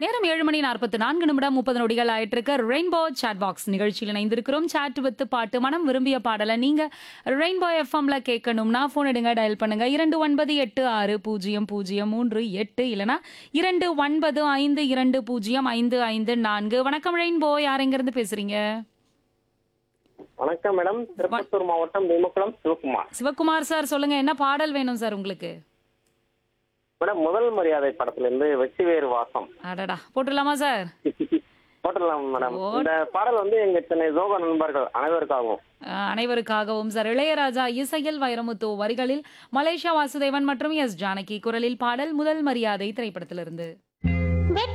நேரம் ஏழு மணி நாற்பத்தி நான்கு நிமிடம் முப்பது நொடிகள் ஆயிட்டு இருக்க ரெயின்போ சாட் பாக்ஸ் நிகழ்ச்சியில் இணைந்திருக்கிறோம் சாட் வித்து பாட்டு மனம் விரும்பிய பாடலை நீங்க ரெயின்போ எஃப்எம்ல கேட்கணும்னா போன் எடுங்க டயல் பண்ணுங்க இரண்டு ஒன்பது எட்டு ஆறு பூஜ்ஜியம் பூஜ்ஜியம் மூன்று எட்டு இல்லனா இரண்டு ஒன்பது ஐந்து இரண்டு பூஜ்ஜியம் ஐந்து ஐந்து நான்கு வணக்கம் ரெயின்போ யார் எங்க இருந்து பேசுறீங்க வணக்கம் மேடம் திருப்பத்தூர் மாவட்டம் பீமக்குளம் சிவகுமார் சிவகுமார் சார் சொல்லுங்க என்ன பாடல் வேணும் சார் உங்களுக்கு மேடம் முதல் மரியாதை படத்துல இருந்து வெற்றி வேறு வாசம் அடடா போட்டுடலாமா சார் போட்டுடலாம் மேடம் ஓ. இந்த பாடல் வந்து எங்க சென்னை ஜோக நண்பர்கள் அனைவருக்காகவும் அஹ் அனைவருக்காகவும் சார் இளையராஜா இசையில் வைரமுத்து வரிகளில் மலேசியா வாசுதேவன் மற்றும் எஸ் ஜானகி குரலில் பாடல் முதல் மரியாதை திரைப்படத்திலிருந்து